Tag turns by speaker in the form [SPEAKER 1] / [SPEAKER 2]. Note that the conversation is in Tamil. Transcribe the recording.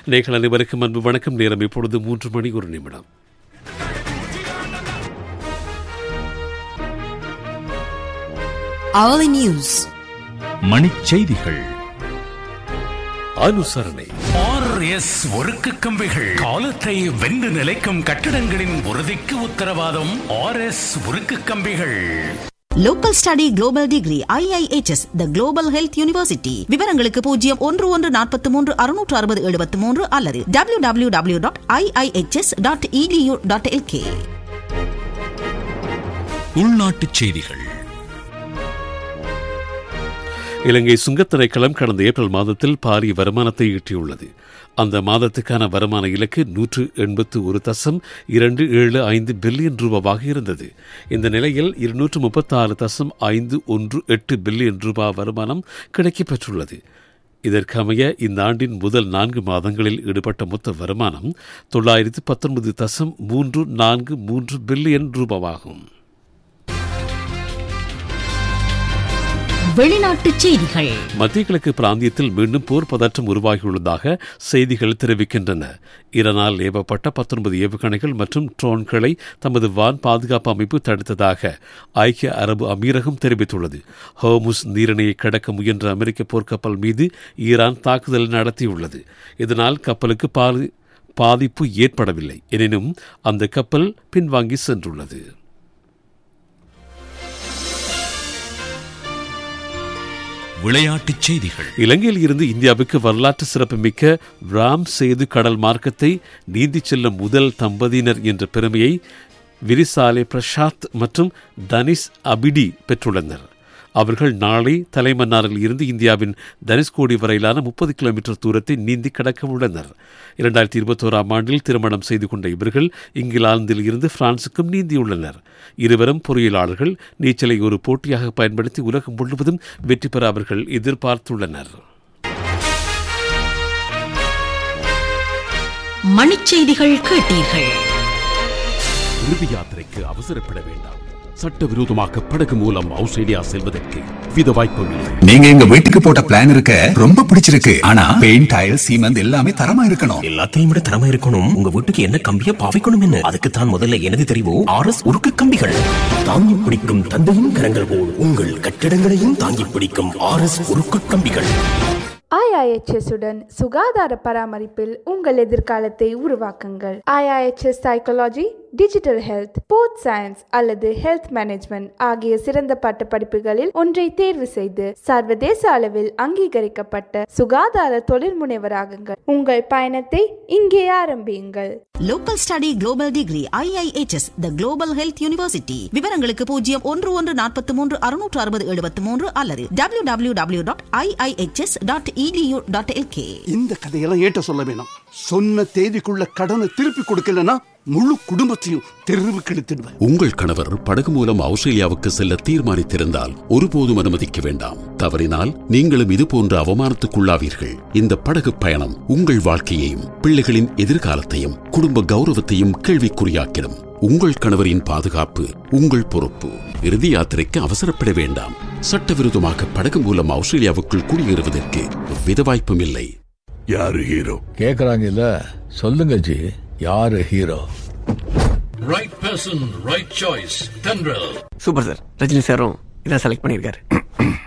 [SPEAKER 1] நேர்கள் அனைவருக்கும் அன்பு வணக்கம் நேரம் இப்பொழுது மூன்று மணி ஒரு நிமிடம்
[SPEAKER 2] Hourly News.
[SPEAKER 3] மணிச்செய்திகள்
[SPEAKER 1] அனுசரணை
[SPEAKER 4] ஆர்எஸ் ஒருக்கு கம்பிகள் காலத்தை வென்று நிலைக்கும் கட்டிடங்களின் உறுதிக்கு உத்தரவாதம் ஆர்எஸ் உருக்கு கம்பிகள்
[SPEAKER 2] Local Study Global Degree IIHS The Global Health University விவரங்களுக்கு பூஜ்ஜியம் ஒன்று ஒன்று நாற்பத்தி மூன்று அறுநூற்று அறுபது எழுபத்தி மூன்று அல்லது W W W dot IIHS dot edu dot LK
[SPEAKER 3] உள்நாட்டுச் செய்திகள்
[SPEAKER 1] இலங்கை சுங்கத் திணைக்களம் கடந்த ஏப்ரல் மாதத்தில் பாரிய வருமானத்தை ஈட்டியுள்ளது அந்த மாதத்துக்கான வருமான இலக்கு நூற்று எண்பத்து ஒரு தசம் இரண்டு ஏழு ஐந்து பில்லியன் ரூபாவாக இருந்தது இந்த நிலையில் இருநூற்று முப்பத்தாறு தசம் ஐந்து ஒன்று எட்டு பில்லியன் ரூபாய் வருமானம் கிடைக்கப்பெற்றுள்ளது இதற்கமைய இந்த ஆண்டின் முதல் நான்கு மாதங்களில் ஈடுபட்ட மொத்த வருமானம் தொள்ளாயிரத்து பத்தொன்பது தசம் மூன்று நான்கு மூன்று பில்லியன் ரூபாவாகும்
[SPEAKER 2] வெளிநாட்டுச் செய்திகள்
[SPEAKER 1] மத்திய கிழக்கு பிராந்தியத்தில் மீண்டும் போர் பதற்றம் உருவாகியுள்ளதாக செய்திகள் தெரிவிக்கின்றன ஈரானால் ஏவப்பட்ட பத்தொன்பது ஏவுகணைகள் மற்றும் ட்ரோன்களை தமது வான் பாதுகாப்பு அமைப்பு தடுத்ததாக ஐக்கிய அரபு அமீரகம் தெரிவித்துள்ளது ஹோமுஸ் நீரிணையை கடக்க முயன்ற அமெரிக்க போர்க்கப்பல் மீது ஈரான் தாக்குதல் நடத்தியுள்ளது இதனால் கப்பலுக்கு பாதி பாதிப்பு ஏற்படவில்லை எனினும் அந்த கப்பல் பின்வாங்கி சென்றுள்ளது
[SPEAKER 3] விளையாட்டுச் செய்திகள்
[SPEAKER 1] இலங்கையில் இருந்து இந்தியாவுக்கு வரலாற்று சிறப்புமிக்க ராம் சேது கடல் மார்க்கத்தை நீந்திச் செல்லும் முதல் தம்பதியினர் என்ற பெருமையை விரிசாலே பிரசாத் மற்றும் தனிஷ் அபிடி பெற்றுள்ளனர் அவர்கள் நாளை தலைமன்னாரில் இருந்து இந்தியாவின் தனுஷ்கோடி வரையிலான முப்பது கிலோமீட்டர் தூரத்தை நீந்தி கடக்க உள்ளனர் இரண்டாயிரத்தி இருபத்தோராம் ஆண்டில் திருமணம் செய்து கொண்ட இவர்கள் இங்கிலாந்தில் இருந்து பிரான்சுக்கும் நீந்தியுள்ளனர் இருவரும் பொறியியலாளர்கள் நீச்சலை ஒரு போட்டியாக பயன்படுத்தி உலகம் முழுவதும் வெற்றி பெற அவர்கள் எதிர்பார்த்துள்ளனர்
[SPEAKER 2] மணிச்செய்திகள் கேட்டீர்கள்
[SPEAKER 5] இறுதி யாத்திரைக்கு அவசரப்பட வேண்டாம் சட்டவிரோதமாக படகு மூலம் ஆஸ்திரேலியா செல்வதற்கு வித வாய்ப்பும் இல்லை
[SPEAKER 6] நீங்க எங்க வீட்டுக்கு போட்ட பிளான் இருக்க ரொம்ப பிடிச்சிருக்கு ஆனா பெயிண்ட் டைல் சீமெண்ட் எல்லாமே தரமா இருக்கணும்
[SPEAKER 7] எல்லாத்தையும் விட திறமை இருக்கணும் உங்க வீட்டுக்கு என்ன கம்பிய பாவிக்கணும் என்ன அதுக்கு தான் முதல்ல எனது தெரிவு ஆர் எஸ் உருக்கு கம்பிகள் தாங்கி பிடிக்கும் தந்தையின் கரங்கள் போல் உங்கள் கட்டிடங்களையும் தாங்கி பிடிக்கும் ஆர் எஸ் உருக்கு கம்பிகள்
[SPEAKER 8] IIHS உடன் சுகாதார பராமரிப்பில் உங்கள் எதிர்காலத்தை உருவாக்குங்கள் IIHS psychology digital health sports science அல்லது ஹெல்த் மேனேஜ்மெண்ட் ஆகிய சிறந்த பட்ட படிப்புகளில் ஒன்றை தேர்வு செய்து சர்வதேச அளவில் அங்கீகரிக்கப்பட்ட சுகாதார தொழில் முனைவராகுங்கள் உங்கள் பயணத்தை இங்கே ஆரம்பியுங்கள்
[SPEAKER 2] local study global degree IIHS the global health university விவரங்களுக்கு பூஜ்ஜியம் ஒன்று ஒன்று நாற்பத்தி மூன்று அறுநூற்று அறுபது எழுபத்தி மூன்று அல்லது W W W dot IIHS dot edu dot LK
[SPEAKER 9] இந்த கதையெல்லாம் ஏட்ட சொல்ல வேணாம் சொன்ன தேதிக்குள்ள கடனை திருப்பி கொடுக்கலன்னா முழு குடும்பத்தையும் தெருவுக்கு இழுத்துடுவேன்
[SPEAKER 5] உங்கள் கணவர் படகு மூலம் ஆஸ்திரேலியாவுக்கு செல்ல தீர்மானித்திருந்தால் ஒருபோதும் அனுமதிக்க வேண்டாம் தவறினால் நீங்களும் இது போன்ற அவமானத்துக்குள்ளாவீர்கள் இந்த படகு பயணம் உங்கள் வாழ்க்கையையும் பிள்ளைகளின் எதிர்காலத்தையும் குடும்ப கௌரவத்தையும் கேள்விக்குறியாக்கிடும் உங்கள் கணவரின் பாதுகாப்பு உங்கள் பொறுப்பு இறுதி யாத்திரைக்கு அவசரப்பட வேண்டாம் சட்டவிரோதமாக படகு மூலம் ஆஸ்திரேலியாவுக்குள் குடியேறுவதற்கு வித வாய்ப்பும் இல்லை
[SPEAKER 10] யாரு ஹீரோ
[SPEAKER 11] கேக்குறாங்கல்ல சொல்லுங்க ஜி யாரு hero
[SPEAKER 10] right person right choice Thendral
[SPEAKER 12] super sir Rajini சாரும் இதான் செலக்ட் பண்ணியிருக்காரு